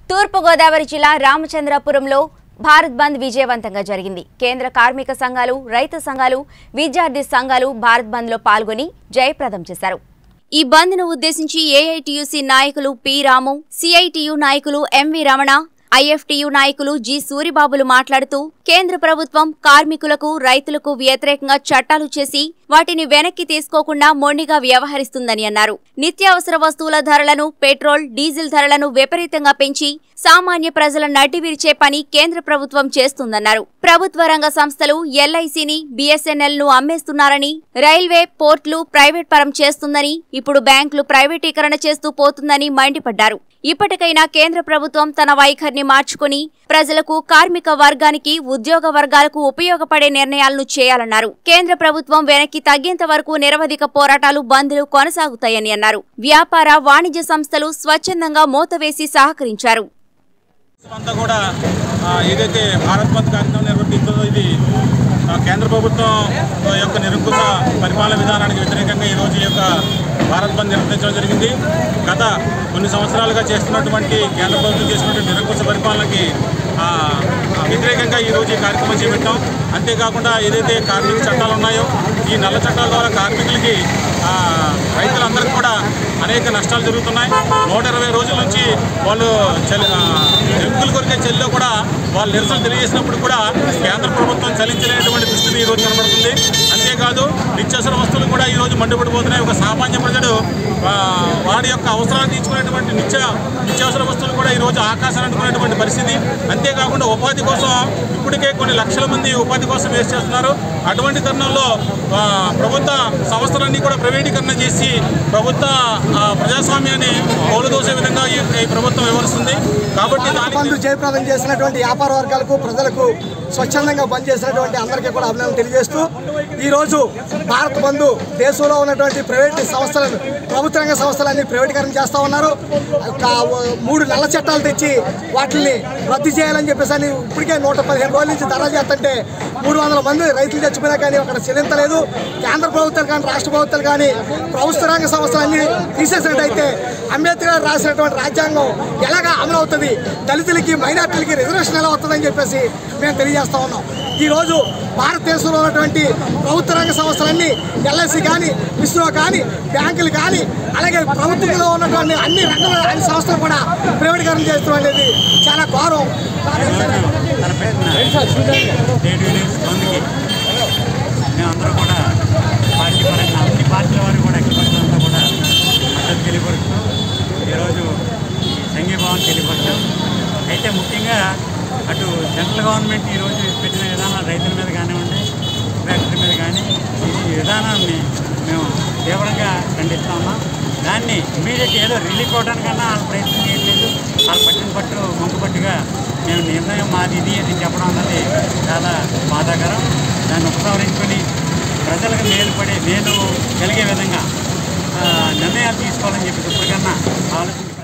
తూర్పుగోదావరి జిల్లా రామచంద్రపురంలో భారత్ బంద్ విజయవంతంగా జరిగింది కేంద్ర కార్మిక సంఘాలు రైతు సంఘాలు విద్యార్థి సంఘాలు భారత్ బంద్లో పాల్గొని జయప్రదం చేశారు ఈ బంద్ను ఉద్దేశించి ఏఐటియుసి నాయకులు పి రాము సిఐటియు నాయకులు ఎంవి రమణ ఐఎఫ్టియు నాయకులు జి సూరిబాబులు మాట్లాడుతూ కేంద్ర ప్రభుత్వం కార్మికులకు రైతులకు వ్యతిరేకంగా చట్టాలు చేసి వాటిని వెనక్కి తీసుకోకుండా మొండిగా వ్యవహరిస్తుందని అన్నారు నిత్యావసర వస్తువుల ధరలను పెట్రోల్ డీజిల్ ధరలను విపరీతంగా పెంచి సామాన్య ప్రజల నడ్డి విరిచే పని కేంద్ర ప్రభుత్వం చేస్తుందన్నారు ప్రభుత్వ రంగ సంస్థలు ఎల్ఐసిని బిఎస్ఎన్ఎల్ ను అమ్మేస్తున్నారని రైల్వే పోర్టులు ప్రైవేట్ పరం చేస్తుందని ఇప్పుడు బ్యాంకులు ప్రైవేటీకరణ చేస్తూ పోతుందని మండిపడ్డారు ఇప్పటికైనా కేంద్ర ప్రభుత్వం తన వైఖరిని మార్చుకుని ప్రజలకు కార్మిక వర్గానికి ఉద్యోగ వర్గాలకు ఉపయోగపడే నిర్ణయాలను చేయాలన్నారు కేంద్ర ప్రభుత్వం వెనక్కి తగ్గేంత వరకు నిరవధిక పోరాటాలు బంద్లు కొనసాగుతాయని అన్నారు వ్యాపార వాణిజ్య సంస్థలు స్వచ్ఛందంగా మూతవేసి సహకరించారు అంతా కూడా ఆ, ఏదైతే భారత్ బంద్ కార్యక్రమం నిర్వర్తిస్తుందో ఇది ఆ, కేంద్ర ప్రభుత్వం యొక్క నిరంకుశ పరిపాలన విధానానికి వ్యతిరేకంగా ఈరోజు ఈ యొక్క భారత్ బంద్ నిర్వహించడం జరిగింది గత కొన్ని సంవత్సరాలుగా చేస్తున్నటువంటి కేంద్ర ప్రభుత్వం చేసినటువంటి నిరంకుశ పరిపాలనకి ఆ, ఆ, వ్యతిరేకంగా ఈరోజు ఈ కార్యక్రమం చేపట్టాం అంతేకాకుండా ఏదైతే కార్మిక చట్టాలు ఉన్నాయో ఈ నల్ల చట్టాల ద్వారా కార్మికులకి ఆ, రైతులందరికీ కూడా అనేక నష్టాలు జరుగుతున్నాయి నూట ఇరవై రోజుల నుంచి వాళ్ళు చలి ఆ, ఎముకలు కొరికే చెల్లిలో కూడా వాళ్ళు నిరసన తెలియజేసినప్పుడు కూడా కేంద్ర ప్రభుత్వం చలించలేనటువంటి దుస్థితి ఈరోజు కనబడుతుంది అంతేకాదు నిత్యావసర వస్తువులు కూడా ఈరోజు మండిపడిపోతున్నాయి ఒక సామాన్య ప్రజలు ఆ, వాడి యొక్క అవసరాలు తీర్చుకునేటువంటి నిత్య నిత్యావసర వస్తువులు కూడా ఈరోజు ఆకాశాన్ని అంటుకునేటువంటి పరిస్థితి అంతేకాకుండా ఉపాధి కోసం ఇప్పటికే కొన్ని లక్షల మంది ఉపాధి కోసం వేస్ట్ చేస్తున్నారు అటువంటి తరుణంలో ఆ, ప్రభుత్వ సంస్థలన్నీ కూడా ప్రైవేటీకరణ చేసి ప్రభుత్వ ఆ, ప్రజాస్వామ్యాన్ని పౌలదోసే విధంగా ఈ ఈ ప్రభుత్వం వివరిస్తుంది కాబట్టి దానికి బంధు జయప్రదం చేసినటువంటి వ్యాపార వర్గాలకు ప్రజలకు స్వచ్ఛందంగా బంద్ చేసినటువంటి అందరికీ కూడా అభినందనలు తెలియజేస్తూ ఈరోజు భారత్ బంధు దేశంలో ఉన్నటువంటి ప్రైవేట్ సంస్థలను ప్రభుత్వ రంగ సంస్థలన్నీ ప్రైవేటీకరణ చేస్తూ ఉన్నారు ఒక మూడు నల్ల చట్టాలు తెచ్చి వాటిని రద్దు చేయాలని చెప్పేసి అని ఇప్పటికే నూట పదిహేను రోజుల నుంచి ధర చేస్తుంటే మూడు వందల మంది రైతులు చచ్చిపోయినా కానీ అక్కడ చెల్లించలేదు కేంద్ర ప్రభుత్వాలు కానీ రాష్ట్ర ప్రభుత్వాలు కానీ ప్రభుత్వ రంగ సంస్థలన్నీ తీసేసినట్టయితే అంబేద్కర్ గారు రాసినటువంటి రాజ్యాంగం ఎలాగా అమలు అవుతుంది దళితులకి మైనార్టీలకి రిజర్వేషన్ ఎలా అవుతుందని చెప్పేసి మేము తెలియజేస్తా ఉన్నాం ఈరోజు భారతదేశంలో ఉన్నటువంటి ప్రభుత్వ రంగ సంస్థలన్నీ ఎల్ఐసి కానీ ఇస్రో కానీ బ్యాంకులు కానీ అలాగే ప్రభుత్వంలో ఉన్నటువంటి అన్ని రంగాల అన్ని సంస్థలు కూడా ప్రైవేటీకరణ చేస్తూ అనేది చాలా ఘోరం ట్రేడ్ యూనియన్స్ బంద్కి మేమందరూ కూడా పార్టీ పరంగా అన్ని పార్టీల వారు కూడా ఎక్కడిపడినంతా కూడా మద్దతు తెలియపరుస్తూ ఈరోజు ఈ సంఘీభావం తెలియపరచాం అయితే ముఖ్యంగా అటు సెంట్రల్ గవర్నమెంట్ ఈరోజు పెట్టిన విధానం రైతుల మీద కానివ్వండి ఫ్యాక్టరీ మీద కానీ ఈ విధానాన్ని మేము తీవ్రంగా ఖండిస్తా ఉన్నాం దాన్ని ఇమీడియట్ ఏదో రిలీఫ్ అవడానికన్నా వాళ్ళ ప్రయత్నం చేయట్లేదు వాళ్ళ పట్టిన పట్టు మొగ్గు పట్టుగా మేము నిర్ణయం మాది ఇది అని చెప్పడం అన్నది చాలా బాధాకరం దాన్ని ఉపసంహరించుకొని ప్రజలకు మేలు పడే మేలు కలిగే విధంగా ఆ, నిర్ణయాలు తీసుకోవాలని చెప్పి ఇప్పటికన్నా ఆలోచించి